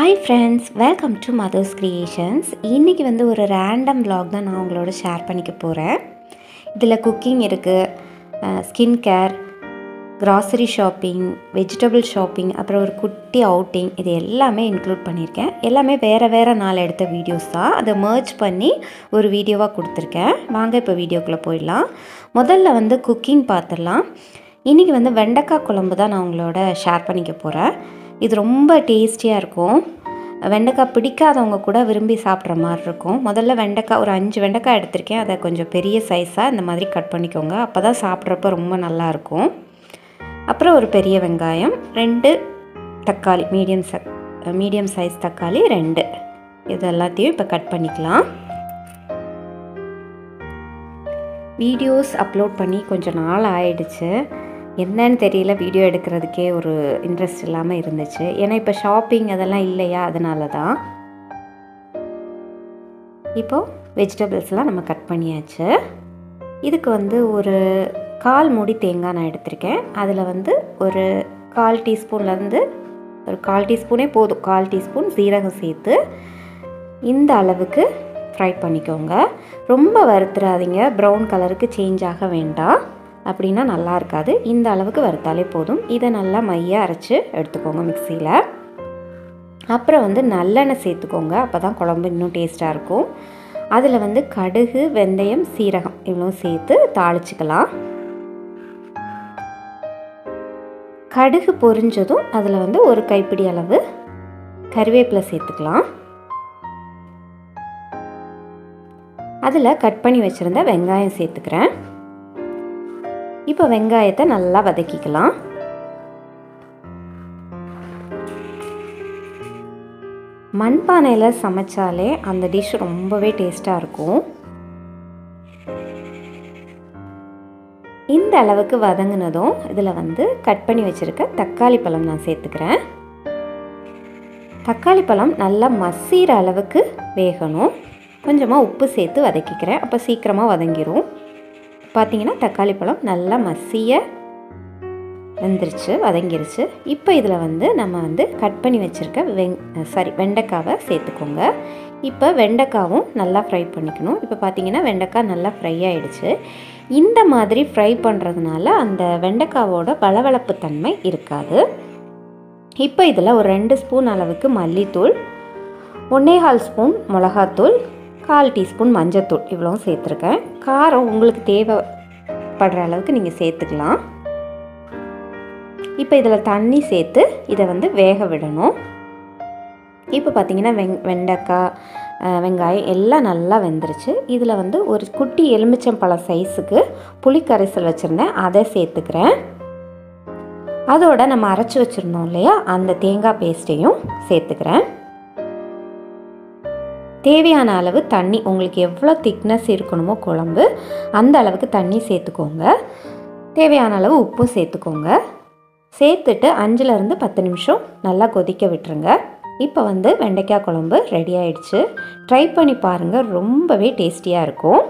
hi friends welcome to mother's creations இன்றைக்கி வந்து ஒரு ரேண்டம் vlog தான் நான் உங்களோட ஷேர் பண்ணிக்க போகிறேன் இதில் குக்கிங் இருக்குது skin care grocery shopping vegetable shopping அப்புறம் ஒரு குட்டி அவுட்டிங் இது எல்லாமே இன்க்ளூட் பண்ணியிருக்கேன் எல்லாமே வேறு வேறு நாள் எடுத்த வீடியோஸ் தான் அதை மர்ஜ் பண்ணி ஒரு வீடியோவாக கொடுத்துருக்கேன் வாங்க இப்போ வீடியோக்குள்ளே போயிடலாம் முதல்ல வந்து குக்கிங் பார்த்துடலாம் இன்றைக்கி வந்து வெண்டைக்காய் குழம்பு தான் நான் உங்களோட ஷேர் பண்ணிக்க போகிறேன் இது ரொம்ப டேஸ்டியாக இருக்கும் வெண்டைக்காய் பிடிக்காதவங்க கூட விரும்பி சாப்பிட்ற மாதிரி இருக்கும் முதல்ல வெண்டைக்காய் ஒரு அஞ்சு வெண்டைக்காய் எடுத்திருக்கேன் அதை கொஞ்சம் பெரிய சைஸாக இந்த மாதிரி கட் பண்ணிக்கோங்க அப்போ தான் சாப்பிட்றப்ப ரொம்ப நல்லாயிருக்கும் அப்புறம் ஒரு பெரிய வெங்காயம் ரெண்டு தக்காளி மீடியம் ச மீடியம் சைஸ் தக்காளி ரெண்டு இது எல்லாத்தையும் இப்போ கட் பண்ணிக்கலாம் வீடியோஸ் அப்லோட் பண்ணி கொஞ்சம் நாள் ஆயிடுச்சு என்னன்னு தெரியல வீடியோ எடுக்கிறதுக்கே ஒரு இன்ட்ரெஸ்ட் இல்லாமல் இருந்துச்சு ஏன்னா இப்போ ஷாப்பிங் அதெல்லாம் இல்லையா அதனால தான் இப்போது வெஜிடபிள்ஸ்லாம் நம்ம கட் பண்ணியாச்சு இதுக்கு வந்து ஒரு கால் மூடி தேங்காய் நான் எடுத்திருக்கேன் அதில் வந்து ஒரு கால் டீஸ்பூன்லேருந்து ஒரு கால் டீஸ்பூனே போதும் கால் டீஸ்பூன் சீரகம் சேர்த்து இந்த அளவுக்கு ஃப்ரை பண்ணிக்கோங்க ரொம்ப வறுத்துறாதீங்க ப்ரௌன் கலருக்கு சேஞ்ச் ஆக வேண்டாம் அப்படின்னா நல்லா இருக்காது இந்த அளவுக்கு வறுத்தாலே போதும் இதை நல்லா மையாக அரைச்சி எடுத்துக்கோங்க மிக்சியில் அப்புறம் வந்து நல்லெண்ணெய் சேர்த்துக்கோங்க அப்போ தான் குழம்பு இன்னும் டேஸ்ட்டாக இருக்கும் அதில் வந்து கடுகு வெந்தயம் சீரகம் இவ்வளோ சேர்த்து தாளிச்சிக்கலாம் கடுகு பொரிஞ்சதும் அதில் வந்து ஒரு கைப்பிடி அளவு கருவேப்பிலை சேர்த்துக்கலாம் அதில் கட் பண்ணி வச்சுருந்த வெங்காயம் சேர்த்துக்கிறேன் இப்போ வெங்காயத்தை நல்லா வதக்கிக்கலாம் மண்பானையில் சமைச்சாலே அந்த டிஷ் ரொம்பவே டேஸ்ட்டாக இருக்கும் இந்த அளவுக்கு வதங்கினதும் இதில் வந்து கட் பண்ணி வச்சுருக்க தக்காளி பழம் நான் சேர்த்துக்கிறேன் தக்காளி பழம் நல்லா மசிகிற அளவுக்கு வேகணும் கொஞ்சமாக உப்பு சேர்த்து வதக்கிக்கிறேன் அப்போ சீக்கிரமாக வதங்கிரும் பார்த்தீங்கன்னா தக்காளி பழம் நல்லா மசிய வெந்துருச்சு வதங்கிருச்சு இப்போ இதில் வந்து நம்ம வந்து கட் பண்ணி வச்சுருக்க வெங் சாரி வெண்டைக்காவை சேர்த்துக்கோங்க இப்போ வெண்டைக்காவும் நல்லா ஃப்ரை பண்ணிக்கணும் இப்போ பார்த்தீங்கன்னா வெண்டைக்காய் நல்லா ஃப்ரை ஆகிடுச்சு இந்த மாதிரி ஃப்ரை பண்ணுறதுனால அந்த வெண்டைக்காவோட வளவளப்பு தன்மை இருக்காது இப்போ இதில் ஒரு ரெண்டு ஸ்பூன் அளவுக்கு மல்லித்தூள் ஒன்னேகால் ஸ்பூன் மிளகாத்தூள் கால் டீஸ்பூன் மஞ்சத்தூள் இவ்வளோ சேர்த்துருக்கேன் காரம் உங்களுக்கு தேவைப்படுற அளவுக்கு நீங்கள் சேர்த்துக்கலாம் இப்போ இதில் தண்ணி சேர்த்து இதை வந்து வேக விடணும் இப்போ பார்த்தீங்கன்னா வெங் வெண்டைக்காய் வெங்காயம் எல்லாம் நல்லா வெந்துருச்சு இதில் வந்து ஒரு குட்டி எலுமிச்சம்பழம் சைஸுக்கு புளி கரைசல் வச்சுருந்தேன் அதை சேர்த்துக்கிறேன் அதோட நம்ம அரைச்சி வச்சுருந்தோம் இல்லையா அந்த தேங்காய் பேஸ்ட்டையும் சேர்த்துக்கிறேன் தேவையான அளவு தண்ணி உங்களுக்கு எவ்வளோ திக்னஸ் இருக்கணுமோ குழம்பு அந்த அளவுக்கு தண்ணி சேர்த்துக்கோங்க தேவையான அளவு உப்பும் சேர்த்துக்கோங்க சேர்த்துட்டு அஞ்சுலேருந்து பத்து நிமிஷம் நல்லா கொதிக்க விட்டுருங்க இப்போ வந்து வெண்டைக்காய் குழம்பு ரெடி ஆயிடுச்சு ட்ரை பண்ணி பாருங்கள் ரொம்பவே டேஸ்டியாக இருக்கும்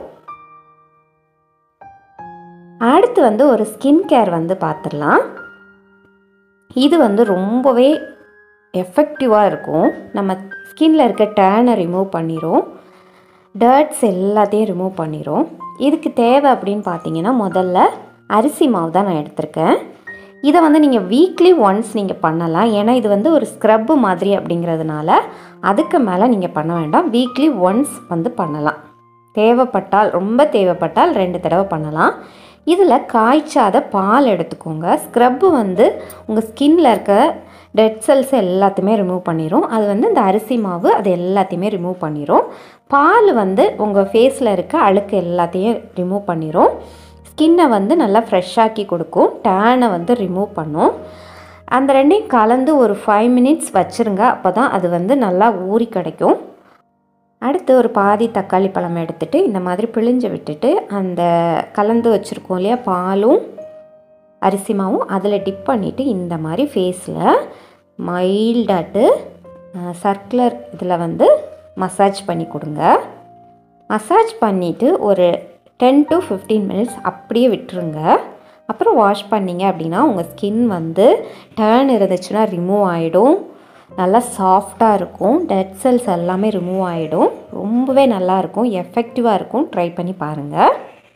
அடுத்து வந்து ஒரு ஸ்கின் கேர் வந்து பார்த்துடலாம் இது வந்து ரொம்பவே எஃபெக்டிவாக இருக்கும் நம்ம ஸ்கின்ல இருக்க டேனை ரிமூவ் பண்ணிடும் டர்ட்ஸ் எல்லாத்தையும் ரிமூவ் பண்ணிடும் இதுக்கு தேவை அப்படின்னு பார்த்தீங்கன்னா முதல்ல அரிசி மாவு தான் நான் எடுத்திருக்கேன் இதை வந்து நீங்கள் வீக்லி ஒன்ஸ் நீங்கள் பண்ணலாம் ஏன்னா இது வந்து ஒரு ஸ்க்ரப்பு மாதிரி அப்படிங்கிறதுனால அதுக்கு மேலே நீங்கள் பண்ண வேண்டாம் வீக்லி ஒன்ஸ் வந்து பண்ணலாம் தேவைப்பட்டால் ரொம்ப தேவைப்பட்டால் ரெண்டு தடவை பண்ணலாம் இதில் காய்ச்சாத பால் எடுத்துக்கோங்க ஸ்க்ரப்பு வந்து உங்கள் ஸ்கின்ல இருக்க டெட் செல்ஸ் எல்லாத்தையுமே ரிமூவ் பண்ணிடும் அது வந்து இந்த அரிசி மாவு அது எல்லாத்தையுமே ரிமூவ் பண்ணிடும் பால் வந்து உங்கள் ஃபேஸில் இருக்க அழுக்கு எல்லாத்தையும் ரிமூவ் பண்ணிடும் ஸ்கின்னை வந்து நல்லா ஃப்ரெஷ்ஷாக்கி கொடுக்கும் டேனை வந்து ரிமூவ் பண்ணும் அந்த ரெண்டையும் கலந்து ஒரு ஃபைவ் மினிட்ஸ் வச்சுருங்க அப்போ தான் அது வந்து நல்லா ஊறி கிடைக்கும் அடுத்து ஒரு பாதி தக்காளி பழம் எடுத்துகிட்டு இந்த மாதிரி பிழிஞ்சு விட்டுட்டு அந்த கலந்து வச்சுருக்கோம் இல்லையா பாலும் அரிசி மாவும் அதில் டிப் பண்ணிவிட்டு இந்த மாதிரி ஃபேஸில் மைல்டாட்டு சர்க்குலர் இதில் வந்து மசாஜ் பண்ணி கொடுங்க மசாஜ் பண்ணிவிட்டு ஒரு டென் டு ஃபிஃப்டீன் மினிட்ஸ் அப்படியே விட்டுருங்க அப்புறம் வாஷ் பண்ணிங்க அப்படின்னா உங்கள் ஸ்கின் வந்து டேர்ன் இருந்துச்சுன்னா ரிமூவ் ஆகிடும் நல்லா சாஃப்டாக இருக்கும் டெட் செல்ஸ் எல்லாமே ரிமூவ் ஆகிடும் ரொம்பவே நல்லாயிருக்கும் எஃபெக்டிவாக இருக்கும் ட்ரை பண்ணி பாருங்கள்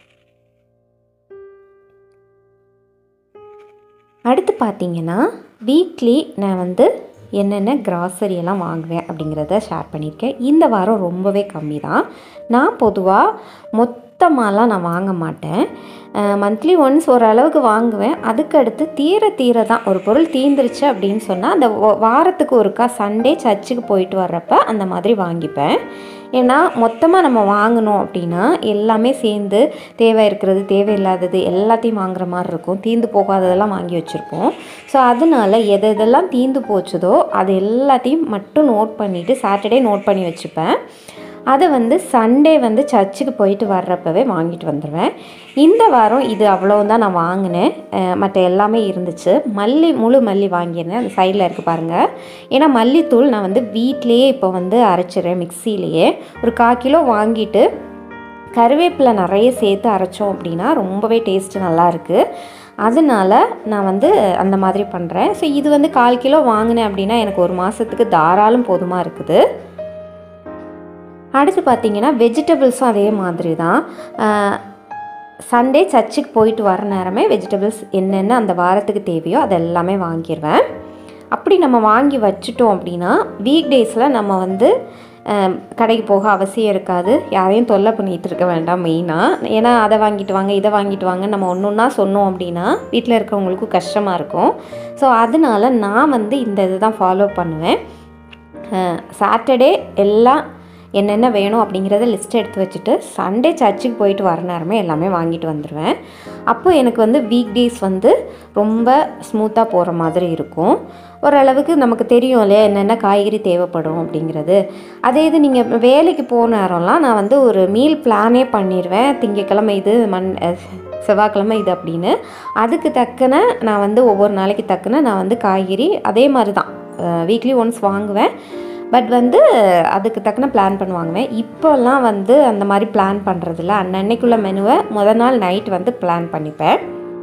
அடுத்து பார்த்தீங்கன்னா வீக்லி நான் வந்து என்னென்ன கிராசரி எல்லாம் வாங்குவேன் அப்படிங்கிறத ஷேர் பண்ணியிருக்கேன் இந்த வாரம் ரொம்பவே கம்மி தான் நான் பொதுவாக மொத்தமாலாம் நான் வாங்க மாட்டேன் மந்த்லி ஒன்ஸ் ஓரளவுக்கு வாங்குவேன் அதுக்கடுத்து தீர தீர தான் ஒரு பொருள் தீந்துருச்சு அப்படின்னு சொன்னால் அந்த வா- வாரத்துக்கு ஒருக்கா சண்டே சர்ச்சுக்கு போயிட்டு வர்றப்ப அந்த மாதிரி வாங்கிப்பேன் ஏன்னா மொத்தமாக நம்ம வாங்கணும் அப்படின்னா எல்லாமே சேர்ந்து தேவை இருக்கிறது தேவையில்லாதது எல்லாத்தையும் வாங்குற மாதிரி இருக்கும் தீந்து போகாததெல்லாம் வாங்கி வச்சுருப்போம் ஸோ அதனால எது எதெல்லாம் தீந்து போச்சுதோ அது எல்லாத்தையும் மட்டும் நோட் பண்ணிவிட்டு சாட்டர்டே நோட் பண்ணி வச்சுப்பேன் அதை வந்து சண்டே வந்து சர்ச்சுக்கு போயிட்டு வர்றப்பவே வாங்கிட்டு வந்துடுவேன் இந்த வாரம் இது அவ்வளோதான் நான் வாங்கினேன் அஹ் மற்ற எல்லாமே இருந்துச்சு மல்லி முழு மல்லி வாங்கியிருந்தேன் அந்த சைடில் இருக்குது பாருங்கள் ஏன்னா மல்லித்தூள் நான் வந்து வீட்டிலேயே இப்போ வந்து அரைச்சிடுறேன் மிக்சியிலேயே ஒரு கால் கிலோ வாங்கிட்டு கருவேப்பிலை நிறைய சேர்த்து அரைச்சோம் அப்படின்னா ரொம்பவே டேஸ்ட்டு நல்லாயிருக்கு அதனால நான் வந்து அந்த மாதிரி பண்ணுறேன் ஸோ இது வந்து கால் கிலோ வாங்கினேன் அப்படின்னா எனக்கு ஒரு மாதத்துக்கு தாராளம் போதுமாக இருக்குது அடுத்து பார்த்தீங்கன்னா வெஜிடபிள்ஸும் அதே மாதிரி தான் சண்டே சர்ச்சுக்கு போயிட்டு வர நேரமே வெஜிடபிள்ஸ் என்னென்ன அந்த வாரத்துக்கு தேவையோ அது எல்லாமே வாங்கிடுவேன் அப்படி நம்ம வாங்கி வச்சுட்டோம் அப்படின்னா வீக் டேஸில் நம்ம வந்து அஹ், கடைக்கு போக அவசியம் இருக்காது யாரையும் தொல்லை பண்ணிகிட்டு இருக்க வேண்டாம் மெயினாக ஏன்னா அதை வாங்கிட்டு வாங்க இதை வாங்கிட்டு வாங்க நம்ம ஒன்று ஒன்றா சொன்னோம் அப்படின்னா வீட்டில் இருக்கிறவங்களுக்கும் கஷ்டமாக இருக்கும் ஸோ அதனால நான் வந்து இந்த இதை தான் ஃபாலோ பண்ணுவேன் சாட்டர்டே எல்லாம் என்னென்ன வேணும் அப்படிங்கிறத லிஸ்ட் எடுத்து வச்சுட்டு சண்டே சர்ச்சுக்கு போயிட்டு வர நேரமே எல்லாமே வாங்கிட்டு வந்துடுவேன் அப்போ எனக்கு வந்து வீக் டேஸ் வந்து ரொம்ப ஸ்மூத்தாக போகிற மாதிரி இருக்கும் ஓரளவுக்கு நமக்கு தெரியும் இல்லையா என்னென்ன காய்கறி தேவைப்படும் அப்படிங்கிறது அதே இது நீங்கள் வேலைக்கு போன நேரம்லாம் நான் வந்து ஒரு மீல் பிளானே பண்ணிடுவேன் திங்கக்கிழமை இது மண் அஹ், செவ்வாய்க்கிழமை இது அப்படின்னு அதுக்கு தக்கன நான் வந்து ஒவ்வொரு நாளைக்கு தக்கன நான் வந்து காய்கறி அதே மாதிரி தான் வீக்லி ஒன்ஸ் வாங்குவேன் பட் வந்து அதுக்கு தக்கன பிளான் பண்ணுவாங்குவேன் இப்போல்லாம் வந்து அந்த மாதிரி பிளான் பண்ணுறதில்ல அன்னன்னைக்குள்ள மெனுவை முத நாள் நைட் வந்து பிளான் பண்ணிப்பேன்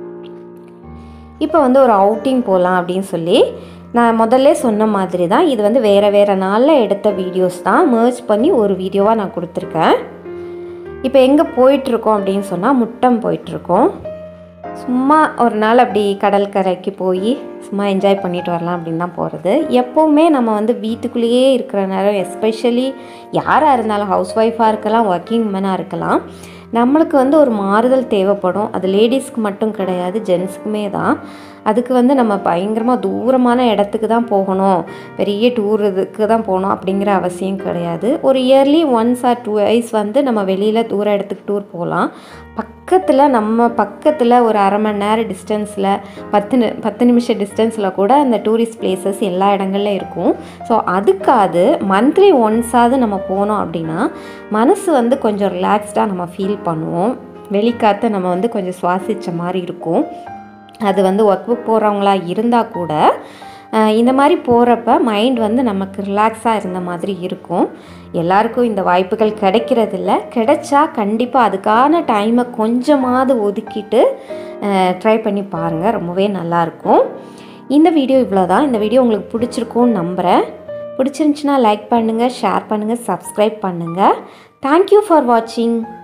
இப்போ வந்து ஒரு அவுட்டிங் போகலாம் அப்படின்னு சொல்லி நான் முதல்ல சொன்ன மாதிரி தான் இது வந்து வேறு வேறு நாளில் எடுத்த வீடியோஸ் தான் merge பண்ணி ஒரு வீடியோவாக நான் கொடுத்துருக்கேன் இப்போ எங்கே போயிட்டுருக்கோம் அப்படின்னு சொன்னால் முட்டம் போயிட்டுருக்கோம் சும்மா ஒரு நாள் அப்படி கடற்கரைக்கு போய் சும்மா என்ஜாய் பண்ணிட்டு வரலாம் அப்படின்னு தான் போகிறது எப்போவுமே நம்ம வந்து வீட்டுக்குள்ளேயே இருக்கிற நேரம் எஸ்பெஷலி யாராக இருந்தாலும் ஹவுஸ் ஒய்ஃபாக இருக்கலாம் ஒர்க்கிங் உமனாக இருக்கலாம் நம்மளுக்கு வந்து ஒரு மாறுதல் தேவைப்படும் அது லேடிஸ்க்கு மட்டும் கிடையாது ஜென்ஸுக்குமே தான் அதுக்கு வந்து நம்ம பயங்கரமாக தூரமான இடத்துக்கு தான் போகணும் பெரிய டூர் இதுக்கு தான் போகணும் அப்படிங்கிற அவசியம் கிடையாது ஒரு yearly once or twice வந்து நம்ம வெளியில் தூர இடத்துக்கு டூர் போகலாம் பக்கத்தில் நம்ம பக்கத்தில் ஒரு அரை மணி நேரம் டிஸ்டன்ஸில் பத்து நி பத்து நிமிஷம் டிஸ்டன்ஸில் கூட அந்த டூரிஸ்ட் பிளேசஸ் எல்லா இடங்கள்ல இருக்கும் ஸோ அதுக்காவது மந்த்லி ஒன்ஸாவது நம்ம போனோம் அப்படின்னா மனசு வந்து கொஞ்சம் ரிலாக்ஸ்டாக நம்ம ஃபீல் பண்ணுவோம் வெளிக்காற்றை நம்ம வந்து கொஞ்சம் சுவாசித்த மாதிரி இருக்கும் அது வந்து ஒர்க்கு போகிறவங்களா இருந்தால் கூட அஹ், இந்த மாதிரி போகிறப்ப மைண்ட் வந்து நமக்கு ரிலாக்ஸாக இருந்த மாதிரி இருக்கும் எல்லாருக்கும் இந்த வாய்ப்புகள் கிடைக்கிறதில்ல கிடைச்சா கண்டிப்பாக அதுக்கான டைமை கொஞ்சமாவது ஒதுக்கிட்டு ட்ரை பண்ணி பாருங்கள் ரொம்பவே நல்லாயிருக்கும் இந்த வீடியோ இவ்வளோ தான் இந்த வீடியோ உங்களுக்கு பிடிச்சிருக்கும்னு நம்புகிறேன் பிடிச்சிருந்துச்சுன்னா லைக் பண்ணுங்கள் ஷேர் பண்ணுங்கள் சப்ஸ்கிரைப் பண்ணுங்கள் தேங்க்யூ ஃபார் வாட்சிங்